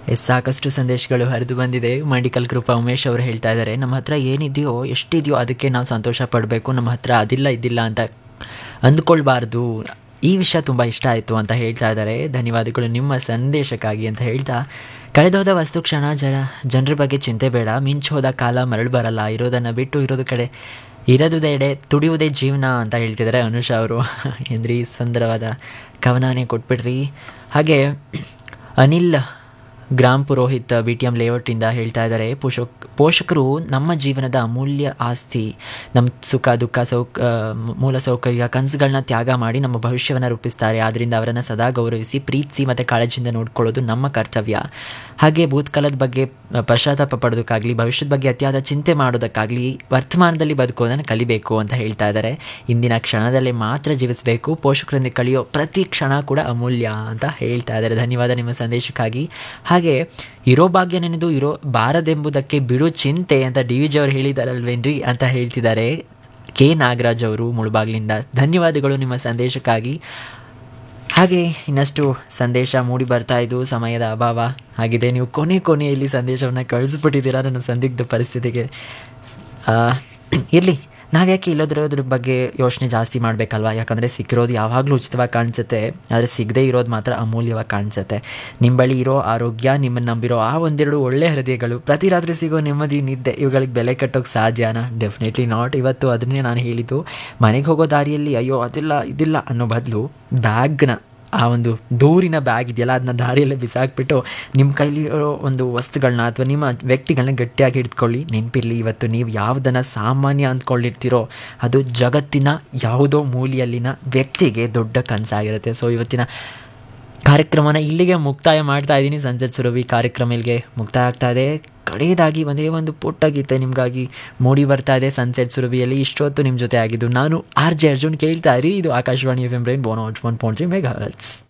S ಸಾಕಷ್ಟು ಸಂದೇಶಗಳು ಹರಿದು ಬಂದಿದೆ ಮೆಡಿಕಲ್ ಕೃಪಾ ಉಮೇಶ್ ಅವರು ಹೇಳ್ತಾ ಇದ್ದಾರೆ ನಮ್ಮ ಹತ್ರ ಏನಿದೆಯೋ ಎಷ್ಟಿದೆಯೋ ಅದಕ್ಕೆ ನಾವು ಸಂತೋಷ ಪಡಬೇಕು ನಮ್ಮ ಹತ್ರ ಅದಿಲ್ಲ ಇದಿಲ್ಲ ಅಂತ ಅಂದ್ಕೊಳ್ಬಾರ್ದು ಈ ವಿಷಯ ತುಂಬ ಇಷ್ಟ ಆಯಿತು ಅಂತ ಹೇಳ್ತಾ ಇದ್ದಾರೆ ಧನ್ಯವಾದಗಳು ನಿಮ್ಮ ಸಂದೇಶಕ್ಕಾಗಿ ಅಂತ ಹೇಳ್ತಾ ಕಳೆದೋದ ವಸ್ತು ಕ್ಷಣ ಜನ ಜನರ ಬಗ್ಗೆ ಚಿಂತೆ ಬೇಡ ಮಿಂಚು ಹೋದ ಕಾಲ ಮರಳು ಬರಲ್ಲ ಇರೋದನ್ನು ಬಿಟ್ಟು ಇರೋದು ಕಡೆ ಇರೋದುದೆಡೆ ತುಡಿಯುವುದೇ ಜೀವನ ಅಂತ ಹೇಳ್ತಿದ್ದಾರೆ ಅನುಷಾ ಅವರು ಎಂದ್ರಿ ಸುಂದರವಾದ ಕವನನೇ ಕೊಟ್ಬಿಟ್ರಿ ಹಾಗೆ ಅನಿಲ್ ಗ್ರಾಮ್ ಪುರೋಹಿತ್ ಬಿ ಟಿ ಎಮ್ ಲೇಔಟಿಂದ ಹೇಳ್ತಾ ಇದ್ದಾರೆ ಪೋಷಕ್ ಪೋಷಕರು ನಮ್ಮ ಜೀವನದ ಅಮೂಲ್ಯ ಆಸ್ತಿ ನಮ್ಮ ಸುಖ ದುಃಖ ಸೌಕ ಮೂಲ ಸೌಕರ್ಯ ಕನಸುಗಳನ್ನ ತ್ಯಾಗ ಮಾಡಿ ನಮ್ಮ ಭವಿಷ್ಯವನ್ನು ರೂಪಿಸ್ತಾರೆ ಆದ್ದರಿಂದ ಅವರನ್ನು ಸದಾ ಗೌರವಿಸಿ ಪ್ರೀತಿಸಿ ಮತ್ತು ಕಾಳಜಿಯಿಂದ ನೋಡ್ಕೊಳ್ಳೋದು ನಮ್ಮ ಕರ್ತವ್ಯ ಹಾಗೆ ಭೂತ್ಕಾಲದ ಬಗ್ಗೆ ಪಶ್ಚಾತ್ತಾಪ ಪಡೋದಕ್ಕಾಗಲಿ ಭವಿಷ್ಯದ ಬಗ್ಗೆ ಅತಿಯಾದ ಚಿಂತೆ ಮಾಡೋದಕ್ಕಾಗಲಿ ವರ್ತಮಾನದಲ್ಲಿ ಬದುಕೋದನ್ನು ಕಲಿಬೇಕು ಅಂತ ಹೇಳ್ತಾ ಇದ್ದಾರೆ ಇಂದಿನ ಕ್ಷಣದಲ್ಲಿ ಮಾತ್ರ ಜೀವಿಸಬೇಕು ಪೋಷಕರೊಂದಿಗೆ ಕಳೆಯೋ ಪ್ರತಿ ಕ್ಷಣ ಕೂಡ ಅಮೂಲ್ಯ ಅಂತ ಹೇಳ್ತಾ ಇದ್ದಾರೆ ಧನ್ಯವಾದ ನಿಮ್ಮ ಸಂದೇಶಕ್ಕಾಗಿ ಹಾಗೆ ಇರೋ ಭಾಗ್ಯ ನೆನೆದು ಇರೋ ಬಾರದೆಂಬುದಕ್ಕೆ ಬಿಡು ಚಿಂತೆ ಅಂತ ಡಿ ವಿಜಿ ಅವರು ಹೇಳಿದಾರಲ್ವೇನ್ರಿ ಅಂತ ಹೇಳ್ತಿದ್ದಾರೆ ಕೆ ನಾಗರಾಜ್ ಅವರು ಮುಳುಬಾಗ್ಲಿಂದ ಧನ್ಯವಾದಗಳು ನಿಮ್ಮ ಸಂದೇಶಕ್ಕಾಗಿ ಹಾಗೆ ಇನ್ನಷ್ಟು ಸಂದೇಶ ಮೂಡಿ ಬರ್ತಾ ಇದ್ದು ಸಮಯದ ಅಭಾವ ಆಗಿದೆ ನೀವು ಕೊನೆ ಕೊನೆಯಲ್ಲಿ ಸಂದೇಶವನ್ನು ಕಳಿಸ್ಬಿಟ್ಟಿದ್ದೀರಾ ನನ್ನ ಸಂದಿಗ್ಧ ಪರಿಸ್ಥಿತಿಗೆ ಇರಲಿ ನಾವ್ಯಾಕೆ ಇಲ್ಲೋದ್ರದ್ರ ಬಗ್ಗೆ ಯೋಚನೆ ಜಾಸ್ತಿ ಮಾಡಬೇಕಲ್ವಾ ಯಾಕಂದರೆ ಸಿಕ್ಕಿರೋದು ಯಾವಾಗಲೂ ಉಚಿತವಾಗಿ ಕಾಣಿಸುತ್ತೆ ಆದರೆ ಸಿಗದೇ ಇರೋದು ಮಾತ್ರ ಅಮೂಲ್ಯವಾಗಿ ಕಾಣಿಸುತ್ತೆ ನಿಮ್ಮ ಬಳಿ ಇರೋ ಆರೋಗ್ಯ ನಿಮ್ಮನ್ನು ನಂಬಿರೋ ಆ ಒಂದೆರಡು ಒಳ್ಳೆ ಹೃದಯಗಳು ಪ್ರತಿ ರಾತ್ರಿ ಸಿಗೋ ನೆಮ್ಮದಿ ನಿದ್ದೆ ಇವುಗಳಿಗೆ ಬೆಲೆ ಕಟ್ಟೋಕ್ಕೆ ಸಾಧ್ಯನಾ ಡೆಫಿನೆಟ್ಲಿ ನಾಟ್ ಇವತ್ತು ಅದನ್ನೇ ನಾನು ಹೇಳಿದ್ದು ಮನೆಗೆ ಹೋಗೋ ದಾರಿಯಲ್ಲಿ ಅಯ್ಯೋ ಅದಿಲ್ಲ ಇದಿಲ್ಲ ಅನ್ನೋ ಬದಲು ಬ್ಯಾಗ್ನ ಆ ಒಂದು ದೂರಿನ ಬ್ಯಾಗ್ ಇದೆಯಲ್ಲ ಅದನ್ನ ದಾರಿಯಲ್ಲೇ ಬಿಸಾಕ್ಬಿಟ್ಟು ನಿಮ್ಮ ಕೈಲಿರೋ ಒಂದು ವಸ್ತುಗಳನ್ನ ಅಥವಾ ನಿಮ್ಮ ವ್ಯಕ್ತಿಗಳನ್ನ ಗಟ್ಟಿಯಾಗಿ ಹಿಡ್ಕೊಳ್ಳಿ ನೆನಪಿರಲಿ ಇವತ್ತು ನೀವು ಯಾವುದನ್ನು ಸಾಮಾನ್ಯ ಅಂದ್ಕೊಂಡಿರ್ತೀರೋ ಅದು ಜಗತ್ತಿನ ಯಾವುದೋ ಮೂಲೆಯಲ್ಲಿನ ವ್ಯಕ್ತಿಗೆ ದೊಡ್ಡ ಕನಸಾಗಿರುತ್ತೆ ಸೊ ಇವತ್ತಿನ ಕಾರ್ಯಕ್ರಮನ ಇಲ್ಲಿಗೆ ಮುಕ್ತಾಯ ಮಾಡ್ತಾ ಇದ್ದೀನಿ ಸಂಸತ್ ಸುರಭಿ ಕಾರ್ಯಕ್ರಮ ಇಲ್ಲಿಗೆ ಮುಕ್ತಾಯ ಆಗ್ತಾ ಇದೆ ಕಡೆಯದಾಗಿ ಒಂದೇ ಒಂದು ಪುಟ್ಟ ಗೀತೆ ನಿಮಗಾಗಿ ಮೂಡಿ ಬರ್ತಾ ಇದೆ ಸನ್ಸೆಟ್ ಸುರಭಿಯಲ್ಲಿ ಇಷ್ಟೊತ್ತು ನಿಮ್ಮ ಜೊತೆ ಆಗಿದ್ದು ನಾನು ಆರ್ ಜೆ ಅರ್ಜುನ್ ಕೇಳ್ತಾ ಇರಿ ಇದು Akashvani F M rainbow one point three mega hertz